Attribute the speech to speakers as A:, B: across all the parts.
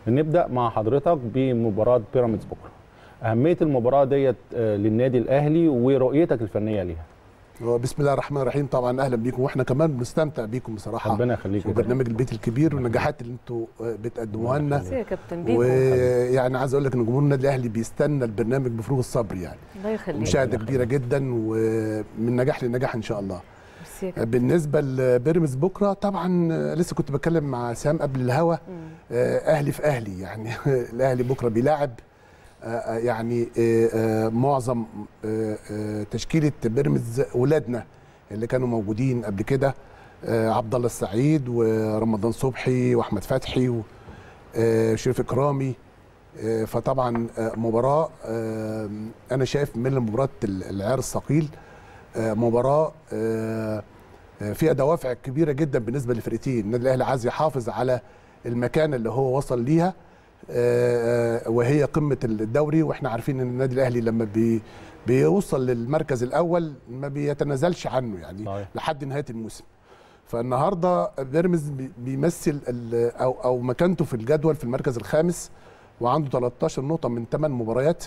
A: نبدا مع حضرتك بمباراه بيراميدز بكره اهميه المباراه ديت آه، للنادي الاهلي ورؤيتك الفنيه ليها
B: بسم الله الرحمن الرحيم طبعا اهلا بيكم واحنا كمان بنستمتع بيكم بصراحه
A: ربنا يخليك
B: في برنامج البيت الكبير والنجاحات اللي انتوا بتقدموها لنا
C: ميرسي يا كابتن بيبو
B: ويعني عايز اقول لك ان جمهور النادي الاهلي بيستنى البرنامج بفروغ الصبر يعني
C: الله يخليك
B: مشاهده كبيره جدا ومن نجاح لنجاح ان شاء الله
C: ميرسي يا كابتن
B: بالنسبه لبيراميدز بكره طبعا لسه كنت بتكلم مع سام قبل الهوا اهلي في اهلي يعني الاهلي بكره بيلاعب آه، يعني آه، آه، معظم آه، آه، تشكيله بيراميدز ولادنا اللي كانوا موجودين قبل كده آه، عبد الله السعيد ورمضان صبحي واحمد فتحي وشريف اكرامي آه، فطبعا آه، مباراه آه، انا شايف من مباراه العيار الثقيل آه، مباراه آه، آه، فيها دوافع كبيره جدا بالنسبه للفرقتين النادي الاهلي عايز يحافظ على المكان اللي هو وصل ليها آه، آه، وهي قمه الدوري واحنا عارفين ان النادي الاهلي لما بي بيوصل للمركز الاول ما بيتنازلش عنه يعني
A: صحيح.
B: لحد نهايه الموسم فالنهارده بيراميدز بي- بيمثل ال- او او مكانته في الجدول في المركز الخامس وعنده 13 نقطه من 8 مباريات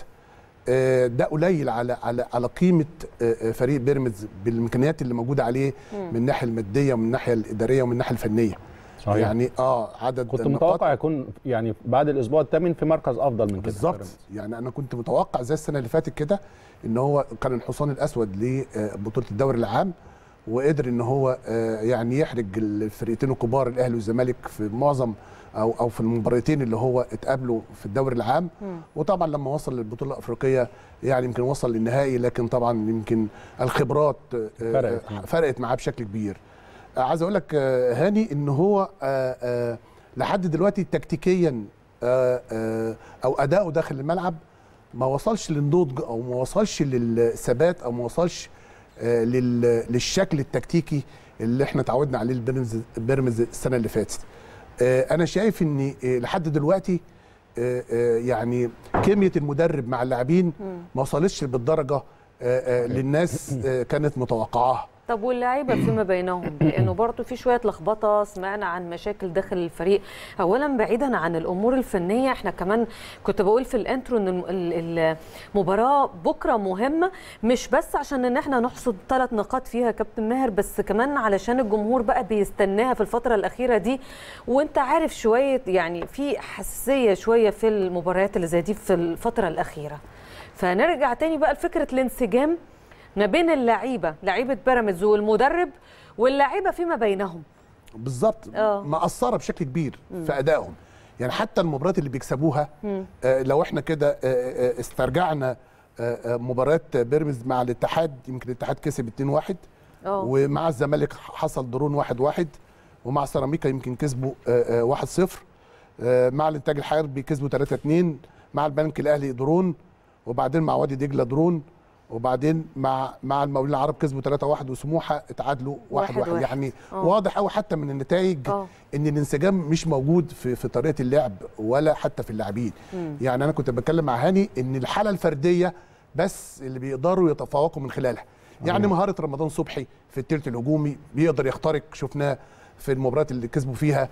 B: آه، ده قليل على على على قيمه آه، آه، فريق بيراميدز بالامكانيات اللي موجوده عليه من الناحيه الماديه ومن الناحيه الاداريه ومن الناحيه الفنيه
A: صحيح.
B: يعني اه عدد
A: كنت
B: النقاط
A: متوقع يكون يعني بعد الاسبوع الثامن في مركز افضل من كده
B: بالظبط
A: بيراميدز.
B: يعني انا كنت متوقع زي السنه اللي فاتت كده ان هو كان الحصان الاسود لبطوله الدوري العام وقدر ان هو آه، يعني يحرج الفريقين الكبار الاهلي والزمالك في معظم او او في المباراتين اللي هو اتقابلوا في الدوري العام وطبعا لما وصل للبطوله الافريقيه يعني يمكن وصل للنهائي لكن طبعا يمكن الخبرات آه،
A: فرقت.
B: آه، فرقت معاه بشكل كبير آه، عايز اقول لك آه، هاني ان هو آه، آه، لحد دلوقتي تكتيكيا آه، آه، او اداؤه داخل الملعب ما وصلش للنضج او ما وصلش للثبات او ما وصلش آه، لل- للشكل التكتيكي اللي احنا اتعودنا عليه البيراميدز بيراميدز السنه اللي فاتت آه، انا شايف ان آه، لحد دلوقتي آه، آه، يعني كميه المدرب مع اللاعبين ما وصلتش بالدرجه آه، آه، للناس آه، كانت متوقعاها
C: طب واللعيبه فيما بينهم لانه برضه في شويه لخبطه سمعنا عن مشاكل داخل الفريق اولا بعيدا عن الامور الفنيه احنا كمان كنت بقول في الانترو ان الم- ال- المباراه بكره مهمه مش بس عشان ان احنا نحصد ثلاث نقاط فيها يا كابتن ماهر بس كمان علشان الجمهور بقى بيستناها في الفتره الاخيره دي وانت عارف شويه يعني في حساسيه شويه في المباريات اللي زي دي في الفتره الاخيره فنرجع تاني بقى لفكره الانسجام ما بين اللعيبه لعيبه بيراميدز والمدرب واللعيبه فيما بينهم
B: بالظبط
C: آه.
B: مأثره بشكل كبير في ادائهم يعني حتى المباريات اللي بيكسبوها آه لو احنا كده آه، آه، استرجعنا آه، آه، مباريات بيراميدز مع الاتحاد يمكن الاتحاد كسب 2-1
C: اه
B: ومع الزمالك حصل درون 1-1 ومع سيراميكا يمكن كسبوا آه، آه، 1-0 آه، مع الانتاج الحربي كسبوا 3-2 مع البنك الاهلي درون وبعدين مع وادي دجله درون وبعدين مع مع المقاولين العرب كسبوا 3-1 وسموحه اتعادلوا 1-1
C: واحد واحد.
B: يعني
C: آه.
B: واضح قوي حتى من النتائج
C: آه.
B: ان الانسجام مش موجود في في طريقه اللعب ولا حتى في اللاعبين يعني انا كنت بتكلم مع هاني ان الحاله الفرديه بس اللي بيقدروا يتفوقوا من خلالها يعني مهاره رمضان صبحي في الثلث الهجومي بيقدر يخترق شفناه في المباريات اللي كسبوا فيها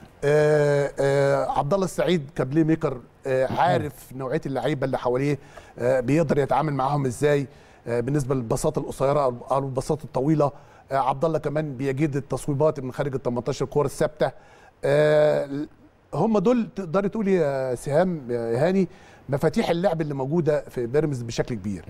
B: آه آه عبد الله السعيد كبلي ميكر آه عارف نوعيه اللعيبه اللي حواليه آه بيقدر يتعامل معاهم ازاي آه بالنسبه للبساط القصيره او أو البساط الطويله آه عبد الله كمان بيجيد التصويبات من خارج ال 18 الكور الثابته آه هم دول تقدري تقولي يا سهام يا هاني مفاتيح اللعب اللي موجوده في بيراميدز بشكل كبير